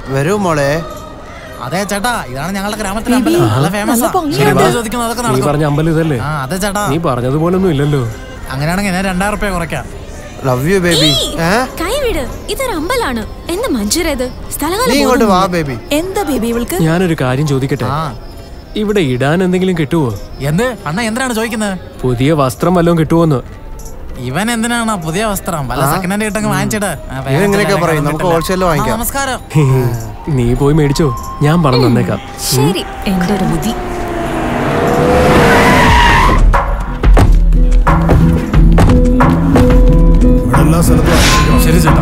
വരൂ മോളെ അതെ ചേട്ടാ ഇതാണ് ഞങ്ങളുടെ ഗ്രാമത്തിലെ അമ്പലം നല്ല ഫേമസ് നല്ല ഭംഗിയുണ്ട്. ചോദിക്കുന്നത് അതൊക്കെ നീ നടക്കും പറഞ്ഞ അമ്പലം ഇതല്ലേ ആ അതെ ചേട്ടാ നീ പറഞ്ഞതുപോലൊന്നും ഇല്ലല്ലോ അങ്ങനെയാണെങ്കിൽ ഞാൻ രണ്ടായിരം റുപ്യ കുറയ്ക്കാം ലവ് യു ബേബി ഏ കൈവിട് ഇതൊരു അമ്പലാണ് എന്ത് മഞ്ജുരത് നീ ഇങ്ങോട്ട് വാ ബേബി എന്താ ബേബി ഇവൾക്ക് ഞാനൊരു കാര്യം ചോദിക്കട്ടെ ആ ഇവിടെ ഇടാൻ എന്തെങ്കിലും കിട്ടുവോ എന്ത് അണ്ണ എന്തിനാണ് ചോദിക്കുന്നത് പുതിയ വസ്ത്രം വല്ലതും കിട്ടുവോന്ന് ഇവൻ എന്തിനാണ് ആ പുതിയ വസ്ത്രം വല്ല സെക്കൻഡ് ഹാൻഡ് കിട്ടങ്ങ് വാങ്ങിച്ചിട്ട് ആ, വേഗം ഇവൻ ഇങ്ങനെയൊക്കെ ചെല്ലാൻ പറയും. കിട്ടില്ല. നമുക്ക് wholesale ല് ആ, വാങ്ങിക്കാം. നമസ്കാരം നീ പോയി മേടിച്ചോ ഞാൻ പണം തന്നേക്കാം ശരി എന്റെ ഒരു ബുദ്ധി ഇവിടെ എല്ലാ സ്ഥലത്തും ശരി ചേട്ടാ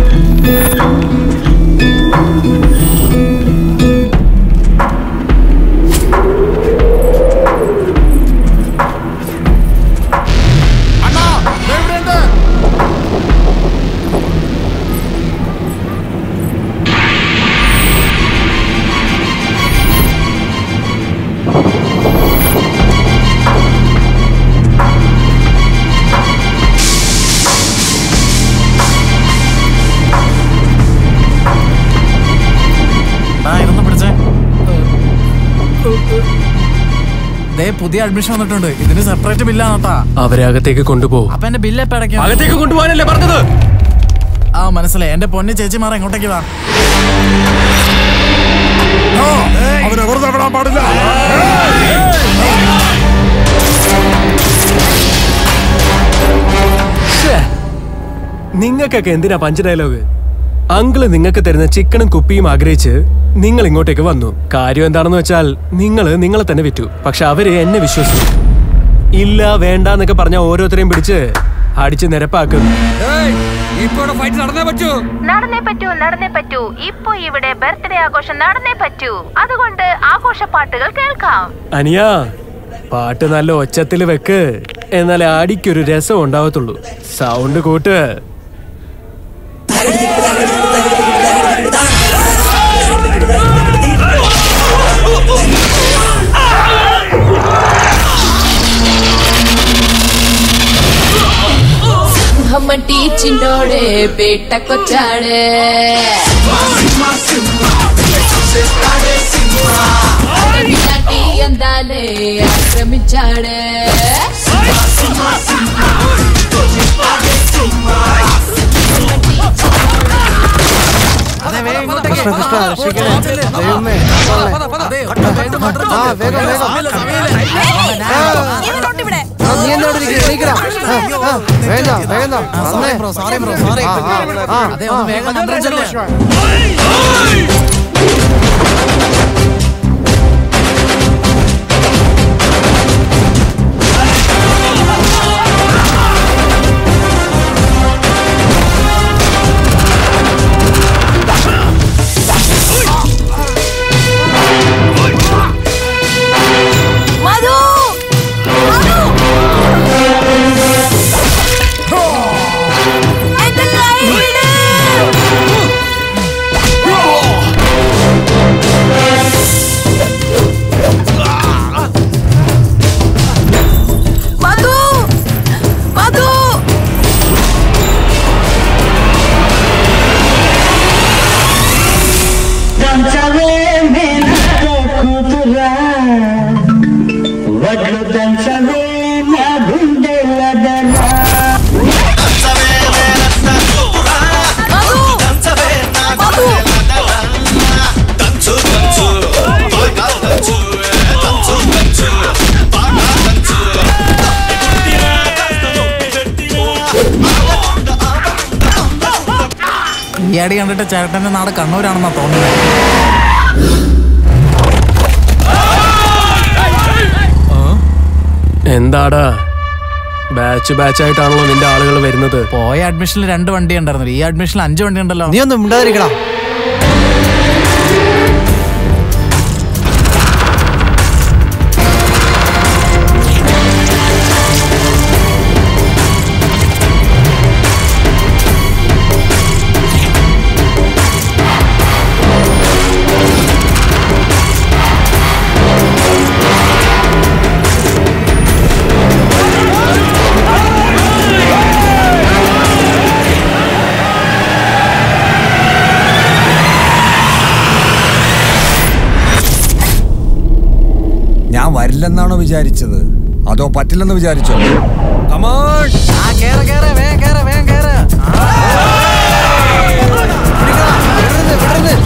ദാ, ഇതൊന്ന് പിടിച്ചേ ദേ പുതിയ അഡ്മിഷൻ വന്നിട്ടുണ്ട് ഇതിന് സെപ്പറേറ്റ് ബില്ലാണ് കേട്ടാ അവരെ അകത്തേക്ക് കൊണ്ടുപോകും അപ്പൊ എന്റെ ബില്ല് എപ്പോ അടയ്ക്കാം അകത്തേക്ക് കൊണ്ടുപോകാനല്ലേ പറഞ്ഞത് ആ മനസ്സിലായി എന്റെ പൊന്നി ചേച്ചിമാർ എങ്ങോട്ടേക്ക് വാ അവനെ വെറുതെ വിടാൻ പാടില്ല നിങ്ങൾക്കൊക്കെ എന്തിനാ പഞ്ച് ഡയലോഗ് അങ്കിള് നിങ്ങൾക്ക് തരുന്ന ചിക്കനും കുപ്പിയും ആഗ്രഹിച്ച് നിങ്ങൾ ഇങ്ങോട്ടേക്ക് വന്നു കാര്യം എന്താണെന്ന് വെച്ചാൽ നിങ്ങൾ നിങ്ങളെ തന്നെ വിറ്റു പക്ഷെ അവര് എന്നെ വിശ്വസിച്ചു ഇല്ല വേണ്ട എന്നൊക്കെ പറഞ്ഞ ഓരോരുത്തരെയും പിടിച്ച് അടിച്ച് നിരപ്പാക്കും നടന്നേ പറ്റൂ നടന്നേ പറ്റൂ ഇപ്പൊ ഇവിടെ ബർത്ത്ഡേ ആഘോഷം നടന്നേ പറ്റൂ അതുകൊണ്ട് ആഘോഷപ്പാട്ടുകൾ കേൾക്കാം അനിയാ പാട്ട് നല്ല ഒച്ചത്തിൽ വെക്ക് എന്നാലേ അടിക്കൊരു രസം ഉണ്ടാവത്തുള്ളൂ സൗണ്ട് കൂട്ട് హమ్మటి చిన్నోడే పేటకొచ్చాడే అడవిలాంటి అందాలే ఆక్రమించాడే അതെ വേഗം ഇങ്ങോട്ടേക്ക് കൃഷ്ണ കൃഷ്ണ രക്ഷിക്കണേ ദൈവമേ അതെ വേഗം മാത്രം ആ വേഗം വേഗം സമയമില്ല, സമയമില്ല. ഇവനോട്ട് ഇവിടെ ആ, നീ എന്നോട് എണീക്കടാ വേഗം വേഗം ആ, sorry bro, sorry bro, sorry. ആ, ആ, ആ. അതെ ഒന്ന് വേഗം മന്ത്രം ചൊല്ല്. മധു മധു എന്റെ കൈ വിട് മധു മധു దంచవే మేనత్త కూతురా వడ్లు దంచవే నా గుండెలదరా മധു മധു ഈ അടി കണ്ടിട്ട് ചേട്ടന്റെ നാട് കണ്ണൂരാണെന്നാ തോന്നുന്നത് എന്താടാ ബാച്ച് ബാച്ച് ആയിട്ടാണല്ലോ നിന്റെ ആളുകൾ വരുന്നത് പോയ അഡ്മിഷനിൽ രണ്ട് വണ്ടി ഉണ്ടായിരുന്നു ഈ അഡ്മിഷനിൽ അഞ്ച് വണ്ടി ഉണ്ടല്ലോ നീ ഒന്നും മിണ്ടാതിരിക്കടാ దంచవే പറ്റില്ലെന്നാണോ വിചാരിച്ചത് അതോ പറ്റില്ലെന്ന് വിചാരിച്ചോ കമാൺ ആ കേറ കേറ വേഗം കേറ വേഗം കേറ വിടരുത് വിടരുത്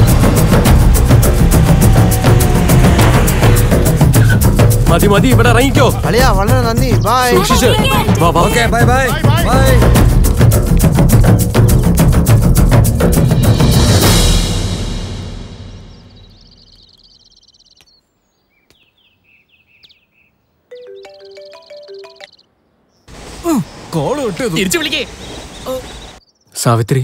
മതി മതി ഇവിടെ ഇറങ്ങിക്കോ അളിയാ വളരെ നന്ദി ബൈ സൂക്ഷിച്ച് വാ വാ okay bye bye bye call വിട്ടു തിരിച്ചു വിളിക്കേ സാവിത്രി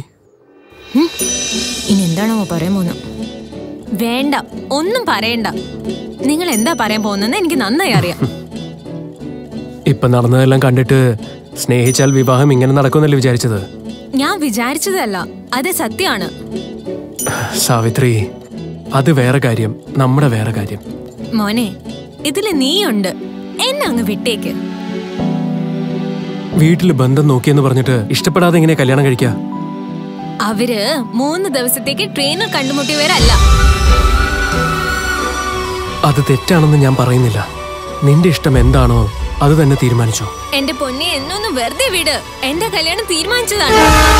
ഇനി എന്താണോ പറയാൻ പോകുന്നത് വേണ്ട ഒന്നും പറയണ്ട നിങ്ങൾ എന്താ പറയാൻ പോകുന്നതെന്ന് എനിക്ക് നന്നായി അറിയാം ഇപ്പൊ നടന്നതെല്ലാം കണ്ടിട്ട് സ്നേഹിച്ചാൽ വിവാഹം ഇങ്ങനെ നടക്കുമെന്നല്ലേ വിചാരിച്ചത് ഞാൻ വിചാരിച്ചതല്ല അത് സത്യമാണ് സാവിത്രി അത് വേറെ കാര്യം നമ്മുടെ വേറെ കാര്യം മോനെ ഇതില് നീയുണ്ട് എന്നെ അങ്ങ് വിട്ടേക്ക് വീട്ടിൽ ബന്ധം നോക്കിയെന്ന് പറഞ്ഞിട്ട് ഇഷ്ടപ്പെടാതെ എങ്ങനെ കല്യാണം കഴിക്കാ അവര് മൂന്ന് ദിവസത്തേക്ക് ട്രെയിനിൽ കണ്ടുമുട്ടിയവരല്ല അത് തെറ്റാണെന്ന് ഞാൻ പറയുന്നില്ല നിന്റെ ഇഷ്ടം എന്താണോ അത് തന്നെ തീരുമാനിച്ചോ എന്റെ പൊന്നെ എന്നൊന്ന് വെറുതെ വിട് എന്റെ കല്യാണം തീരുമാനിച്ചതാണ്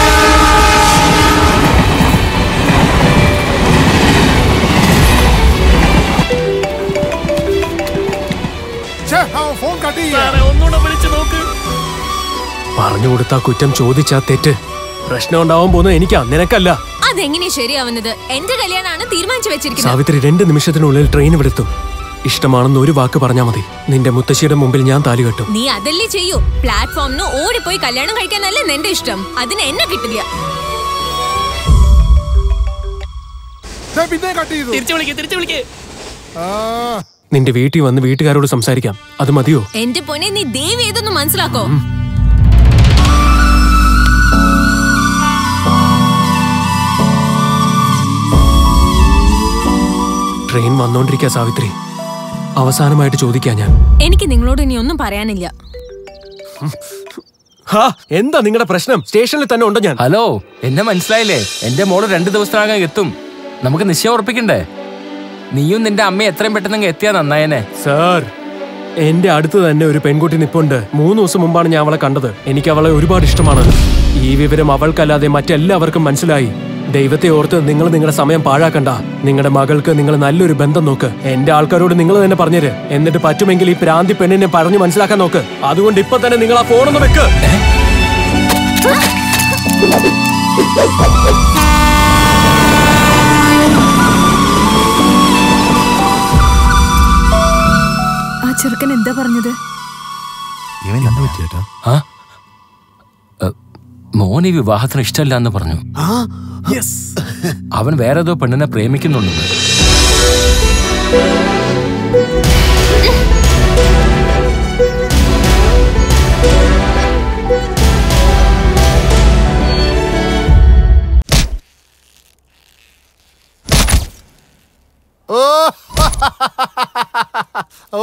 ഫോൺ കട്ട് ഒന്നുകൂടെ വിളിച്ചു നോക്ക് പറഞ്ഞു കൊടുത്താ കുറ്റം ചോദിച്ചാ തെറ്റ് പ്രശ്നം ഉണ്ടാവാൻ പോകുന്നത് എനിക്കാ നിനക്കല്ല അതെങ്ങനെയാ ശരിയാവുന്നത് എന്റെ കല്യാണമാണ് തീരുമാനിച്ചു വെച്ചിരിക്കുന്നത് സാവിത്രി രണ്ട് നിമിഷത്തിനുള്ളിൽ ട്രെയിൻ വിടുത്തും ഇഷ്ടമാണെന്ന് ഒരു വാക്ക് പറഞ്ഞാ മതി നിന്റെ മുത്തശ്ശിയുടെ മുമ്പിൽ ഞാൻ താലി കെട്ടും നീ അതല്ലേ ചെയ്യൂ പ്ലാറ്റ്ഫോമിന് ഓടിപ്പോയി കല്യാണം കഴിക്കാനല്ലേ നിന്റെ ഇഷ്ടം അതിന് എന്നെ കിട്ടില്ല പിന്നെ കട്ട് ചെയ്തു തിരിച്ചു വിളിക്കേ തിരിച്ചു വിളിക്കേ ആ നിന്റെ വീട്ടിൽ വന്ന് വീട്ടുകാരോട് സംസാരിക്കാം അത് മതിയോ എന്റെ പൊന്നെ നീ ദേവി ഏതൊന്ന് മനസ്സിലാക്കോ ട്രെയിൻ വന്നോണ്ടിരിക്കാ സാവിത്രി അവസാനമായിട്ട് ചോദിക്കാ ഞാൻ എനിക്ക് നിങ്ങളോട് ഇനി ഒന്നും പറയാനില്ല ഹാ എന്താ നിങ്ങളുടെ പ്രശ്നം സ്റ്റേഷനിൽ തന്നെ ഉണ്ടോ ഞാൻ ഹലോ എന്നെ മനസ്സിലായില്ലേ എന്റെ മോള് രണ്ടു ദിവസത്തിനകം എത്തും നമുക്ക് നിശ്ചയം ഉറപ്പിക്കണ്ടേ നീയും നിന്റെ അമ്മയും എത്രയും പെട്ടെന്ന് എത്തിയാ നന്നായനെ സാർ എന്റെ അടുത്ത് തന്നെ ഒരു പെൺകുട്ടി നിപ്പുണ്ട് മൂന്ന് ദിവസം മുമ്പാണ് ഞാൻ അവളെ കണ്ടത് എനിക്ക് അവളെ ഒരുപാട് ഇഷ്ടമാണ് ഈ വിവരം അവൾക്കല്ലാതെ മറ്റെല്ലാവർക്കും മനസ്സിലായി ദൈവത്തെ ഓർത്ത് നിങ്ങൾ നിങ്ങളുടെ സമയം പാഴാക്കണ്ട നിങ്ങളുടെ മകൾക്ക് നിങ്ങൾ നല്ലൊരു ബന്ധം നോക്ക് എന്റെ ആൾക്കാരോട് നിങ്ങൾ തന്നെ പറഞ്ഞേര് എന്നിട്ട് പറ്റുമെങ്കിൽ ഈ പ്രാന്തി പെണ്ണിനെ പറഞ്ഞു മനസ്സിലാക്കാൻ നോക്ക് അതുകൊണ്ട് ഇപ്പൊ തന്നെ നിങ്ങൾ ആ ഫോണൊന്ന് വെക്ക് ആ ചെറുക്കൻ എന്താ പറഞ്ഞത് ഇവൻ എന്താ പറ്റിയേട്ടാ ആ എ, മോൻ ഈ വിവാഹത്തിന് ഇഷ്ടമല്ല എന്ന് പറഞ്ഞു അവൻ വേറെ ഏതോ പെണ്ണിനെ പ്രേമിക്കുന്നുണ്ടെന്ന് ഓ ഓ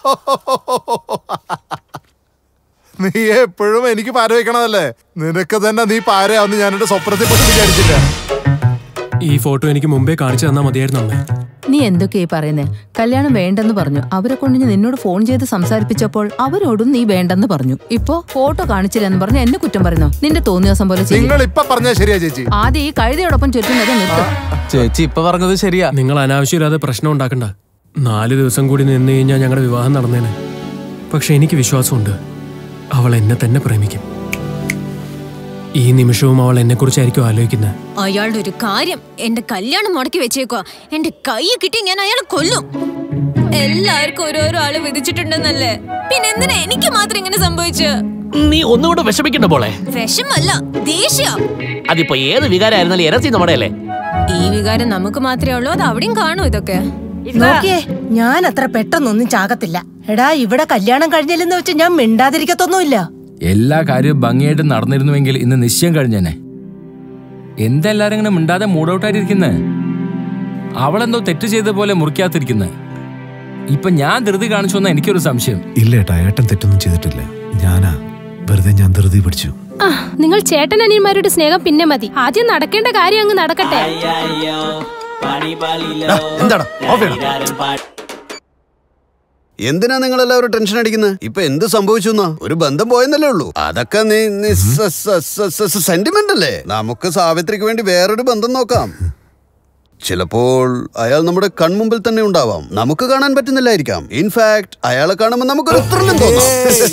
നീ എപ്പോഴും എനിക്ക് പാര വെക്കണതല്ലേ നിനക്ക് തന്നെ നീ പാരയാവുന്ന ഞാൻ എന്റെ സ്വപ്നത്തിൽ പോലും വിചാരിച്ചില്ല ഈ ഫോട്ടോ എനിക്ക് മുമ്പേ കാണിച്ചു തന്നാ മതിയായിരുന്നു അമ്മേ നീ എന്തൊക്കെയായി പറയുന്നേ കല്യാണം വേണ്ടെന്ന് പറഞ്ഞു അവരെ കൊണ്ട് ഞാൻ നിന്നോട് ഫോൺ ചെയ്ത് സംസാരിപ്പിച്ചപ്പോൾ അവരോടും നീ വേണ്ടെന്ന് പറഞ്ഞു ഇപ്പോ ഫോട്ടോ കാണിച്ചില്ലെന്ന് പറഞ്ഞ് എന്നെ കുറ്റം പറയുന്നു നിന്റെ തോന്നിയ ദിവസം പോലെ ചെയ്യ്. നിങ്ങൾ ഇപ്പൊ പറഞ്ഞാ ശരിയാ ചേച്ചി ആദ്യം ഈ കഴുതയോടൊപ്പം ചുറ്റുന്നത് നിർത്തും ചേച്ചി ഇപ്പൊ പറഞ്ഞത് ശരിയാ നിങ്ങൾ അനാവശ്യമില്ലാതെ പ്രശ്നം ഉണ്ടാക്കണ്ട നാല് ദിവസം കൂടി നിന്ന് കഴിഞ്ഞാൽ ഞങ്ങളുടെ വിവാഹം നടന്നേനെ പക്ഷെ എനിക്ക് വിശ്വാസമുണ്ട് അവൾ എന്നെ തന്നെ പ്രേമിക്കും ഈ നിമിഷവും അവൾ എന്നെ കുറിച്ചായിരിക്കും ആലോചിക്കുന്നത് അയാളുടെ ഒരു കാര്യം എന്റെ കല്യാണം മുടക്കി വെച്ചേക്കുവാ എന്റെ കൈ കിട്ടി ഞാൻ അയാളെ കൊല്ലും എല്ലാവർക്കും ഓരോരോ ആള് വിധിച്ചിട്ടുണ്ടെന്നല്ലേ പിന്നെ എന്തിനാ എനിക്ക് മാത്രം ഇങ്ങനെ സംഭവിച്ചു നീ ഒന്നുകൂടെ വിഷമിക്കണ്ട പോളെ വിഷമല്ല ദേഷ്യ അതിപ്പോ ഏത് വികാരമായിരുന്നാലും എനർജി നമ്മുടെ അല്ലേ ഈ വികാരം നമുക്ക് മാത്രമേ ഉള്ളൂ അത് അവിടെയും കാണും ഇതൊക്കെ നോക്കിയേ ഞാൻ അത്ര പെട്ടെന്നൊന്നും ചാകത്തില്ല എടാ ഇവിടെ കല്യാണം കഴിഞ്ഞില്ലെന്ന് വെച്ച് ഞാൻ മിണ്ടാതിരിക്കത്തൊന്നുമില്ല എല്ലാ കാര്യവും ഭംഗിയായിട്ട് നടന്നിരുന്നുവെങ്കിൽ ഇന്ന് നിശ്ചയം കഴിഞ്ഞേനെ എന്താ എല്ലാരും ഇങ്ങനെ മിണ്ടാതെ മൂഡൌട്ടായിട്ടിരിക്കുന്നേ അവളെന്തോ തെറ്റ് ചെയ്ത പോലെ മുറിക്കാത്തിരിക്കുന്നത് ഇപ്പൊ ഞാൻ ധൃതി കാണിച്ചു വന്ന എനിക്കൊരു സംശയം ഇല്ല ഏട്ടാ ഏട്ടൻ തെറ്റൊന്നും ചെയ്തിട്ടില്ല ഞാനാ വെറുതെ ഞാൻ ധൃതി പിടിച്ചു ആ നിങ്ങൾ ചേട്ടൻ അനിയന്മാരുടെ സ്നേഹം പിന്നെ മതി ആദ്യം നടക്കേണ്ട കാര്യം അങ്ങ് നടക്കട്ടെ എന്താടാ ഓഫ് ചെയ്യണം എന്തിനാ നിങ്ങൾ എല്ലാവരും ടെൻഷൻ അടിക്കുന്നത് ഇപ്പൊ എന്ത് സംഭവിച്ചു എന്നാ ഒരു ബന്ധം പോയെന്നല്ലേ ഉള്ളൂ അതൊക്കെ സെന്റിമെന്റ് അല്ലേ നമുക്ക് സാവിത്രിക്ക് വേണ്ടി വേറൊരു ബന്ധം നോക്കാം ചിലപ്പോൾ അയാൾ നമ്മുടെ കൺമുമ്പിൽ തന്നെ ഉണ്ടാവാം നമുക്ക് കാണാൻ പറ്റുന്നില്ലായിരിക്കാം ഇൻഫാക്ട് അയാളെ കാണുമ്പോൾ നമുക്കൊരു ത്രില്ലും തോന്നാം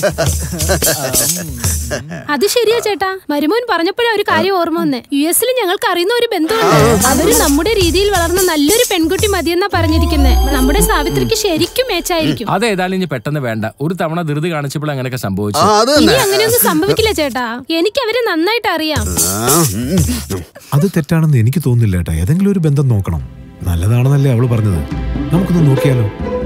അത് ശരിയാ ചേട്ടാ മരുമോൻ പറഞ്ഞപ്പോഴാ ഒരു കാര്യം ഓർമ്മ വന്നേ യു എസിൽ ഞങ്ങൾക്ക് അറിയുന്ന ഒരു ബന്ധമുണ്ട് അവര് നമ്മുടെ രീതിയിൽ വളർന്ന നല്ലൊരു പെൺകുട്ടി മതിയെന്നാ പറഞ്ഞിരിക്കുന്നത് നമ്മുടെ സാവിത്രിക്ക് ശരിക്കും മേച്ചായിരിക്കും അതേതായാലും ഇനി പെട്ടെന്ന് വേണ്ട ഒരു തവണ ധൃതി കാണിച്ചപ്പോൾ അങ്ങനെയൊക്കെ സംഭവിച്ചു ഇനി അങ്ങനെയൊന്നും സംഭവിക്കില്ല ചേട്ടാ എനിക്ക് അവരെ നന്നായിട്ട് അറിയാം അത് തെറ്റാണെന്ന് എനിക്ക് തോന്നുന്നില്ല ഏട്ടാ ഏതെങ്കിലും ഒരു ബന്ധം നോക്കണം നല്ലതാണെന്നല്ലേ അവള് പറഞ്ഞത് നമുക്കൊന്ന് നോക്കിയാലോ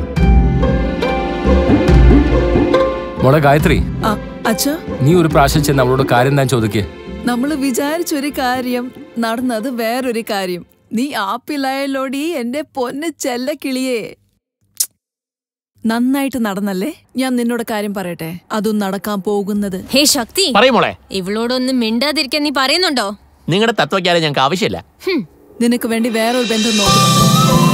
മോളെ ഗായത്രി അച്ഛാ നീ ഒരു പ്രാവശ്യം ചെന്ന് അവളോട് കാര്യം താൻ ചോദിക്കേ നമ്മൾ വിചാരിച്ചൊരു കാര്യം നടന്നത് വേറൊരു കാര്യം നീ ആപ്പിലായല്ലോടി എന്റെ പൊന്ന് ചെല്ല കിളിയേ നന്നായിട്ട് നടന്നല്ലേ ഞാൻ നിന്നോട് കാര്യം പറയട്ടെ അതും നടക്കാൻ പോകുന്നത് ഹേ ശക്തി പറയ് മോളെ. ഇവളോടൊന്നും മിണ്ടാതിരിക്കാൻ നീ പറയുന്നുണ്ടോ നിങ്ങളുടെ തത്വജ്ഞാനം ഞങ്ങൾക്ക് ആവശ്യമില്ല നിനക്ക് വേണ്ടി വേറൊരു ബന്ധം നോക്കുന്നുണ്ട്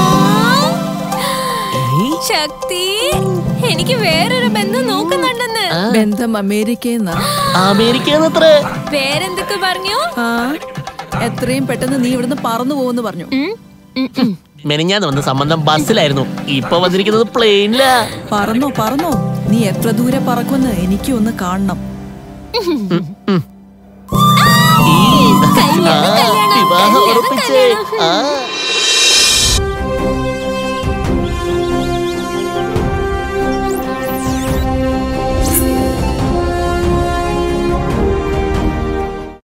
ശക്തി എനിക്ക് വേറൊരു ബന്ധം നോക്കുന്നുണ്ടെന്ന് ബന്ധം അമേരിക്കയിൽ അമേരിക്ക പേരെന്തൊക്കെ പറഞ്ഞു ആ എത്രയും പെട്ടെന്ന് നീ ഇവിടുന്ന് പറന്നു പോകുന്നു പറഞ്ഞു മെനിഞ്ഞാന്ന് വന്ന സംബന്ധം ബസ്സിലായിരുന്നു ഇപ്പൊ വന്നിരിക്കുന്നത് പ്ലെയിനിലാ പറന്നോ പറന്നോ നീ എത്ര ദൂരെ പറക്കുമെന്ന് എനിക്ക് ഒന്ന് കാണണം വിവാഹം ഉറപ്പിച്ചേ ആ